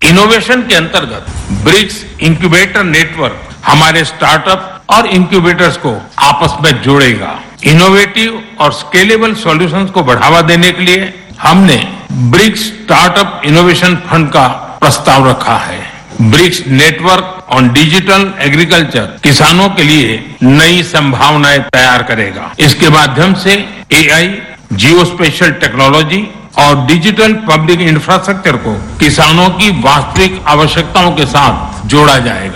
innovation के अंतर्गत BRICS incubator network हमारे स्टार्टअप और इंक्यूबेटर्स को आपस में जोड़ेगा इनोवेटिव और स्केलेबल सॉल्यूशंस को बढ़ावा देने के लिए हमने ब्रिक्स स्टार्टअप इनोवेशन फंड का प्रस्ताव रखा है BRICS network on digital agriculture किसानों के लिए नई संभावनाएं तैयार करेगा इसके माध्यम से एआई जियो स्पेशल टेक्नोलॉजी और डिजिटल पब्लिक इंफ्रास्ट्रक्चर को किसानों की वास्तविक आवश्यकताओं के साथ जोड़ा जाएगा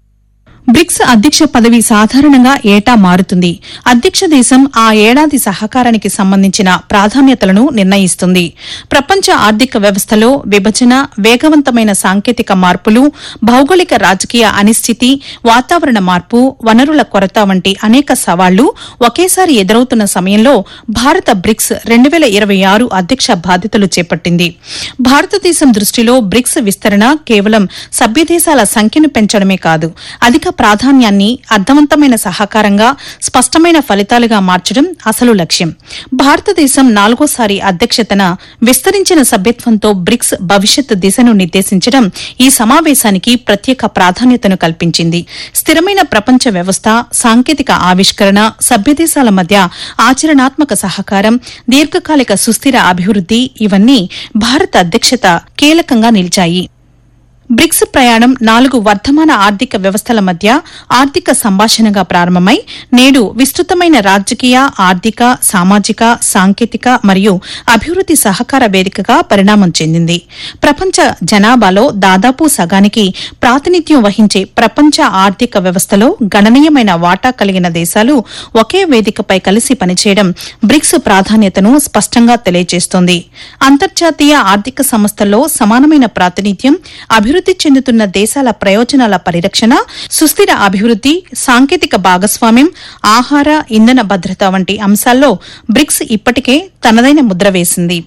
బ్రిక్స్ అధ్యక్ష పదవి సాధారణంగా ఏటా మారుతుంది అధ్యక్ష దేశం ఆ ఏడాది సహకారానికి సంబంధించిన ప్రాధాన్యతలను నిర్ణయిస్తుంది ప్రపంచ ఆర్థిక వ్యవస్థలో విభజన వేగవంతమైన సాంకేతిక మార్పులు భౌగోళిక రాజకీయ అనిశ్చితి వాతావరణ మార్పు వనరుల కొరత వంటి అనేక సవాళ్లు ఒకేసారి ఎదురవుతున్న సమయంలో భారత బ్రిక్స్ రెండు వేల ఇరవై ఆరు అధ్యక్ష బాధ్యతలు చేపట్టింది భారతదేశం దృష్టిలో బ్రిక్స్ విస్తరణ కేవలం సభ్యదేశాల సంఖ్యను పెంచడమే కాదు అధిక ప్రాధాన్యాన్ని అర్థవంతమైన సహకారంగా స్పష్టమైన ఫలితాలుగా మార్చడం అసలు లక్ష్యం భారతదేశం నాలుగోసారి అధ్యక్షతన విస్తరించిన సభ్యత్వంతో బ్రిక్స్ భవిష్యత్ దిశను నిర్దేశించడం ఈ సమావేశానికి ప్రత్యేక ప్రాధాన్యతను కల్పించింది స్థిరమైన ప్రపంచ వ్యవస్థ సాంకేతిక ఆవిష్కరణ సభ్యదేశాల మధ్య ఆచరణాత్మక సహకారం దీర్ఘకాలిక సుస్థిర అభివృద్ది ఇవన్నీ భారత అధ్యక్షత కీలకంగా నిలిచాయి బ్రిక్స్ ప్రయాణం నాలుగు వర్ధమాన ఆర్థిక వ్యవస్థల మధ్య ఆర్థిక సంభాషణగా ప్రారంభమై నేడు విస్తృతమైన రాజకీయ ఆర్థిక సామాజిక సాంకేతిక మరియు అభివృద్ది సహకార వేదికగా పరిణామం చెందింది ప్రపంచ జనాభాలో దాదాపు సగానికి ప్రాతినిధ్యం వహించే ప్రపంచ ఆర్థిక వ్యవస్థలో గణనీయమైన వాటా కలిగిన దేశాలు ఒకే వేదికపై కలిసి పనిచేయడం బ్రిక్స్ ప్రాధాన్యతను స్పష్టంగా తెలియజేస్తోంది అంతర్జాతీయ ఆర్థిక సంస్థల్లో సమానమైన ప్రాతినిధ్యం అభివృద్ది చెందుతున్న దేశాల ప్రయోజనాల పరిరక్షణ సుస్థిర అభివృద్ది సాంకేతిక భాగస్వామ్యం ఆహార ఇంధన భద్రత వంటి అంశాల్లో బ్రిక్స్ ఇప్పటికే తనదైన ముద్ర వేసింది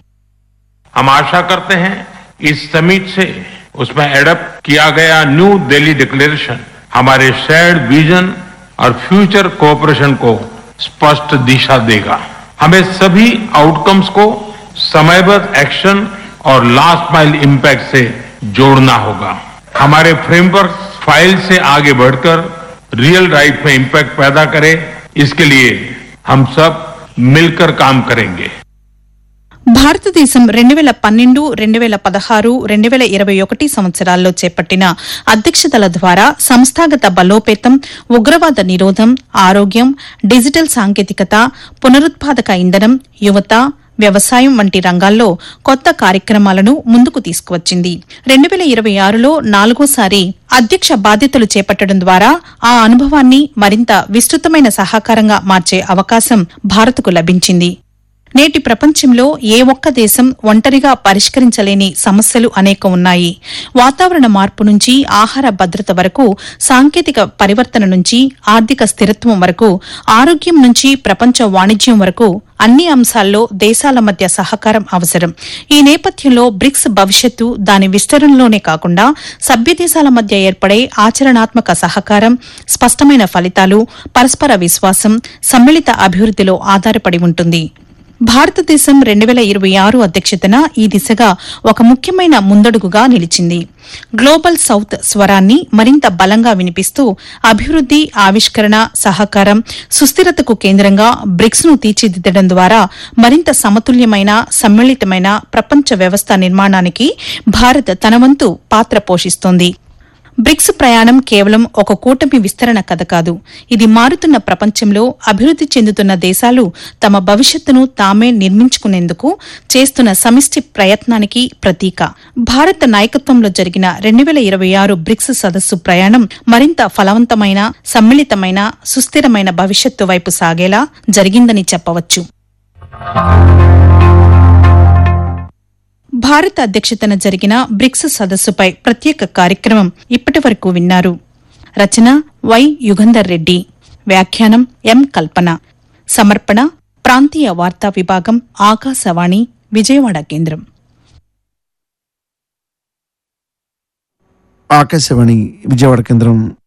हम आशा करते हैं इस समिट से उसमें एडप्ट किया गया न्यू दिल्ली डिक्लेरेशन हमारे शेयर्ड विजन और फ्यूचर कोऑपरेशन को स्पष्ट दिशा देगा हमें सभी आउटकम्स को समयबद्ध एक्शन और लास्ट माइल इम्पैक्ट से जोड़ना होगा हमारे फ्रेमवर्क फाइल से आगे बढ़कर रियल लाइफ में इम्पैक्ट पैदा करे इसके लिए हम सब मिलकर काम करेंगे భారతదేశం రెండు వేల పన్నెండు రెండు వేల పదహారు రెండు వేల ఇరవై ఒకటి సంవత్సరాల్లో చేపట్టిన అధ్యక్షతల ద్వారా సంస్థాగత బలోపేతం ఉగ్రవాద నిరోధం ఆరోగ్యం డిజిటల్ సాంకేతికత పునరుత్పాదక ఇంధనం యువత వ్యవసాయం వంటి రంగాల్లో కొత్త కార్యక్రమాలను ముందుకు తీసుకువచ్చింది రెండు వేల ఇరవై ఆరులో నాలుగోసారి అధ్యక్ష బాధ్యతలు చేపట్టడం ద్వారా ఆ అనుభవాన్ని మరింత విస్తృతమైన సహకారంగా మార్చే అవకాశం భారత్కు లభించింది నేటి ప్రపంచంలో ఏ ఒక్క దేశం ఒంటరిగా పరిష్కరించలేని సమస్యలు అనేక ఉన్నాయి వాతావరణ మార్పు నుంచి ఆహార భద్రత వరకు సాంకేతిక పరివర్తన నుంచి ఆర్థిక స్థిరత్వం వరకు ఆరోగ్యం నుంచి ప్రపంచ వాణిజ్యం వరకు అన్ని అంశాల్లో దేశాల మధ్య సహకారం అవసరం ఈ నేపథ్యంలో బ్రిక్స్ భవిష్యత్తు దాని విస్తరణలోనే కాకుండా సభ్య దేశాల మధ్య ఏర్పడే ఆచరణాత్మక సహకారం స్పష్టమైన ఫలితాలు పరస్పర విశ్వాసం సమ్మిళిత అభివృద్దిలో ఆధారపడి ఉంటుంది భారతదేశం రెండు వేల ఇరవై ఆరు అధ్యక్షతన ఈ దిశగా ఒక ముఖ్యమైన ముందడుగుగా నిలిచింది గ్లోబల్ సౌత్ స్వరాన్ని మరింత బలంగా వినిపిస్తూ అభివృద్ది ఆవిష్కరణ సహకారం సుస్థిరతకు కేంద్రంగా బ్రిక్స్ ను తీర్చిదిద్దడం ద్వారా మరింత సమతుల్యమైన సమ్మిళితమైన ప్రపంచ వ్యవస్థ నిర్మాణానికి భారత్ తన వంతు పాత్ర పోషిస్తోంది బ్రిక్స్ ప్రయాణం కేవలం ఒక కూటమి విస్తరణ కథ కాదు ఇది మారుతున్న ప్రపంచంలో అభివృద్ది చెందుతున్న దేశాలు తమ భవిష్యత్తును తామే నిర్మించుకునేందుకు చేస్తున్న సమిష్టి ప్రయత్నానికి ప్రతీక భారత నాయకత్వంలో జరిగిన రెండు వేల ఇరవై ఆరు బ్రిక్స్ సదస్సు ప్రయాణం మరింత ఫలవంతమైన సమ్మిళితమైన సుస్థిరమైన భవిష్యత్తు వైపు సాగేలా జరిగిందని చెప్పవచ్చు భారత అధ్యక్షతన జరిగిన బ్రిక్స్ సదస్సుపై ప్రత్యేక కార్యక్రమం ఇప్పటి వరకు విన్నారు రచన వై యుగంధర్ రెడ్డి వ్యాఖ్యానం ఎం కల్పన సమర్పణ ప్రాంతీయ వార్తా విభాగం ఆకాశవాణి విజయవాడ కేంద్రం ఆకాశవాణి విజయవాడ కేంద్రం